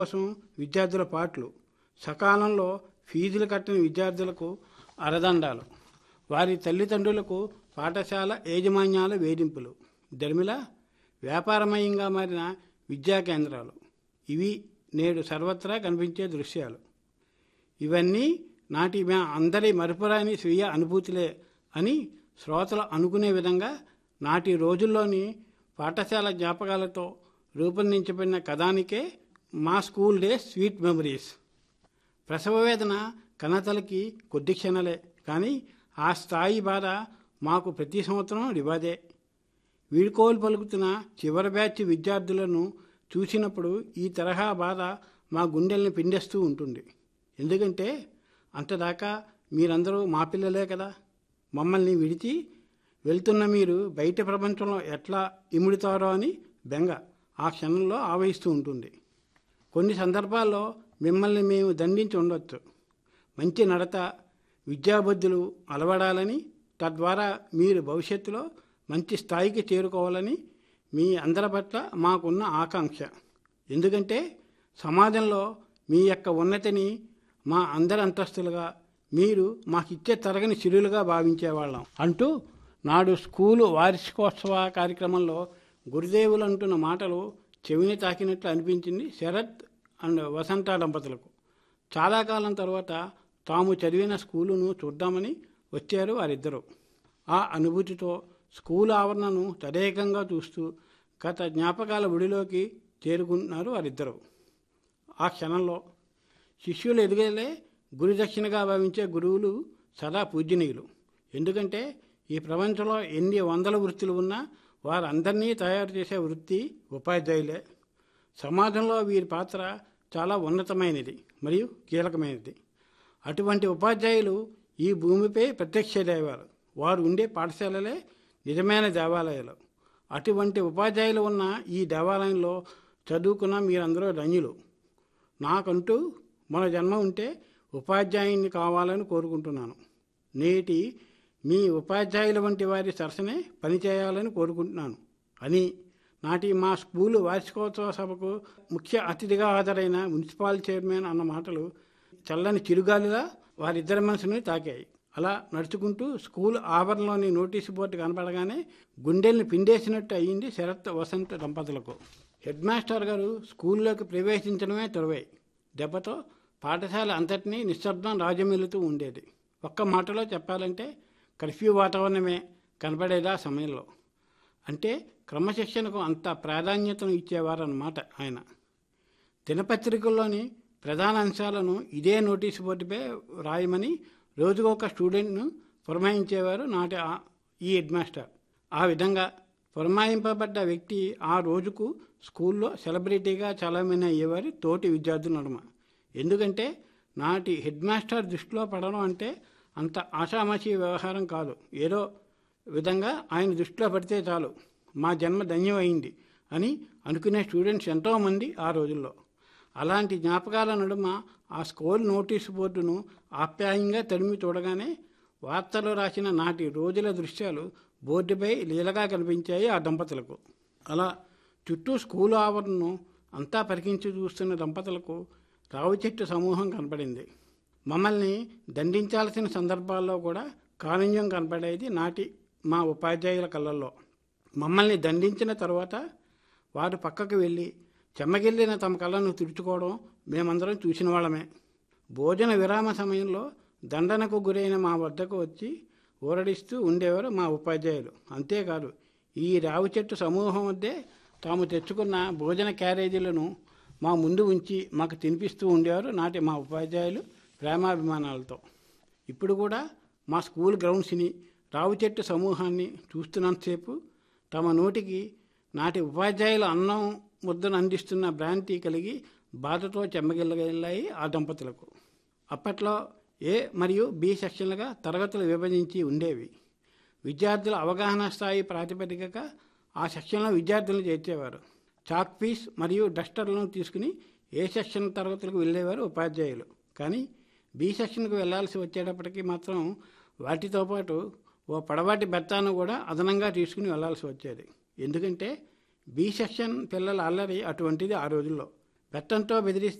కోసం విద్యార్థుల పాటలు సకాలంలో ఫీజులు కట్టని విద్యార్థులకు అరదండాలు వారి తల్లిదండ్రులకు పాఠశాల యాజమాన్యాల వేధింపులు ధర్మిల వ్యాపారమయంగా మారిన విద్యా కేంద్రాలు ఇవి నేడు సర్వత్రా కనిపించే దృశ్యాలు ఇవన్నీ నాటి మా అందరి మరుపురాని స్వీయ అనుభూతులే అని శ్రోతలు అనుకునే విధంగా నాటి రోజుల్లోని పాఠశాల జ్ఞాపకాలతో రూపొందించబడిన కథానికే మా స్కూల్ డే స్వీట్ మెమరీస్ ప్రసవ వేదన కన్నతలకి కొద్ది క్షణాలే కానీ ఆ స్థాయి బాధ మాకు ప్రతి సంవత్సరం రివాజే వీడుకోలు పలుకుతున్న చివరి బ్యాచ్ విద్యార్థులను చూసినప్పుడు ఈ తరహా బాధ మా గుండెల్ని పిండేస్తూ ఉంటుంది ఎందుకంటే అంతదాకా మీరందరూ మా పిల్లలే కదా మమ్మల్ని విడిచి వెళ్తున్న మీరు బయట ప్రపంచంలో ఎట్లా ఇముడుతారో అని బెంగ ఆ క్షణంలో ఆవహిస్తూ ఉంటుంది కొన్ని సందర్భాల్లో మిమ్మల్ని మేము దండించి ఉండొచ్చు మంచి నడత విద్యాబుద్ధులు అలవడాలని తద్వారా మీరు భవిష్యత్తులో మంచి స్థాయికి చేరుకోవాలని మీ అందరి పట్ల మాకున్న ఆకాంక్ష ఎందుకంటే సమాజంలో మీ యొక్క ఉన్నతిని మా అందరి అంతస్తులుగా మీరు మాకిచ్చే తరగని చిరులుగా భావించేవాళ్ళం అంటూ నాడు స్కూలు వార్షికోత్సవ కార్యక్రమంలో గురుదేవులు అంటున్న మాటలు చెవిని తాకినట్లు అనిపించింది శరత్ అండ్ వసంత దంపతులకు చాలా కాలం తర్వాత తాము చదివిన స్కూలును చూద్దామని వచ్చారు వారిద్దరూ ఆ అనుభూతితో స్కూల్ ఆవరణను తదేకంగా చూస్తూ గత జ్ఞాపకాల ఒడిలోకి చేరుకుంటున్నారు వారిద్దరూ ఆ క్షణంలో శిష్యులు ఎదుగలే గురుదక్షిణగా భావించే గురువులు సదా పూజనీయులు ఎందుకంటే ఈ ప్రపంచంలో ఎన్ని వందల వృత్తులు ఉన్నా వారందరినీ తయారు చేసే వృత్తి ఉపాధ్యాయులే సమాజంలో వీరి పాత్ర చాలా ఉన్నతమైనది మరియు కీలకమైనది అటువంటి ఉపాధ్యాయులు ఈ భూమిపై ప్రత్యక్ష దైవాలు వారు ఉండే పాఠశాలలే నిజమైన దేవాలయాలు అటువంటి ఉపాధ్యాయులు ఉన్న ఈ దేవాలయంలో చదువుకున్న మీరందరూ ధన్యులు నాకంటూ మన జన్మ ఉంటే ఉపాధ్యాయుని కావాలని కోరుకుంటున్నాను నేటి మీ ఉపాధ్యాయుల వంటి వారి సరసనే పనిచేయాలని కోరుకుంటున్నాను అని నాటి మా స్కూలు వార్షికోత్సవ సభకు ముఖ్య అతిథిగా హాజరైన మున్సిపల్ చైర్మన్ అన్న మాటలు చల్లని చిరుగాలిలా వారిద్దరి మనసుని తాకాయి అలా నడుచుకుంటూ స్కూల్ ఆవరణలోని నోటీసు బోర్డు కనపడగానే గుండెల్ని పిండేసినట్టు అయ్యింది శరత్ వసంత్ దంపతులకు హెడ్ మాస్టర్ గారు స్కూల్లోకి ప్రవేశించడమే తొలవై దెబ్బతో పాఠశాల అంతటినీ నిశ్శబ్దం రాజమెలుతూ ఉండేది ఒక్క మాటలో చెప్పాలంటే కర్ఫ్యూ వాతావరణమే కనపడేదా సమయంలో అంటే క్రమశిక్షణకు అంత ప్రాధాన్యతను ఇచ్చేవారన్నమాట ఆయన దినపత్రికల్లోని ప్రధాన అంశాలను ఇదే నోటీసు బోర్డుపై రాయమని రోజుకొక స్టూడెంట్ను పురమాయించేవారు నాటి ఆ- ఈ హెడ్ మాస్టర్ ఆ విధంగా పురమాయింపబడ్డ వ్యక్తి ఆ రోజుకు స్కూల్లో సెలబ్రిటీగా చలామణి అయ్యేవారు తోటి విద్యార్థుల నడుమ ఎందుకంటే నాటి హెడ్ మాస్టర్ దృష్టిలో పడడం అంటే అంత ఆషామాషి వ్యవహారం కాదు ఏదో విధంగా ఆయన దృష్టిలో పడితే చాలు మా జన్మ ధన్యమైంది అని అనుకునే స్టూడెంట్స్ ఎంతోమంది ఆ రోజుల్లో అలాంటి జ్ఞాపకాల నడుమ ఆ స్కూల్ నోటీసు బోర్డును ఆప్యాయంగా తడిమి చూడగానే వార్తలు రాసిన నాటి రోజుల దృశ్యాలు బోర్డుపై లీలగా కనిపించాయి ఆ దంపతులకు అలా చుట్టూ స్కూలు ఆవరణను అంతా పరికించి చూస్తున్న దంపతులకు రావి చెట్టు సమూహం కనపడింది మమ్మల్ని దండించాల్సిన సందర్భాల్లో కూడా కారుణ్యం కనపడేది నాటి మా ఉపాధ్యాయుల కళ్ళల్లో మమ్మల్ని దండించిన తర్వాత వారు పక్కకు వెళ్ళి చెమ్మగిల్లిన తమ కళ్ళను తుడుచుకోవడం మేమందరం చూసిన వాళ్ళమే భోజన విరామ సమయంలో దండనకు గురైన మా వద్దకు వచ్చి ఊరడిస్తూ ఉండేవారు మా ఉపాధ్యాయులు అంతేకాదు ఈ రావి చెట్టు సమూహం వద్దే తాము తెచ్చుకున్న భోజన క్యారేజీలను మా ముందు ఉంచి మాకు తినిపిస్తూ ఉండేవారు నాటి మా ఉపాధ్యాయులు ప్రేమాభిమానాలతో ఇప్పుడు కూడా మా స్కూల్ గ్రౌండ్స్ని రావి చెట్టు సమూహాన్ని చూస్తున్నంతసేపు తమ నోటికి నాటి ఉపాధ్యాయుల అన్నం ముద్దను అందిస్తున్న భ్రాంతి కలిగి బాధతో చెమ్మగిల్లగలిగాయి ఆ దంపతులకు అప్పట్లో ఏ మరియు బి సెక్షన్లుగా తరగతులు విభజించి ఉండేవి విద్యార్థుల అవగాహన స్థాయి ప్రాతిపదికగా ఆ సెక్షన్లో విద్యార్థులను చేర్చేవారు చాక్ పీస్ మరియు డస్టర్లను తీసుకుని ఏ సెక్షన్ తరగతులకు వెళ్ళేవారు ఉపాధ్యాయులు కానీ బి సెక్షన్కు వెళ్ళాల్సి వచ్చేటప్పటికి మాత్రం వాటితో పాటు ఓ పొడవాటి బెత్తాను కూడా అదనంగా తీసుకుని వెళ్ళాల్సి వచ్చేది ఎందుకంటే బి సెక్షన్ పిల్లల అల్లరి అటువంటిది ఆ రోజుల్లో బెత్తంతో బెదిరిస్తే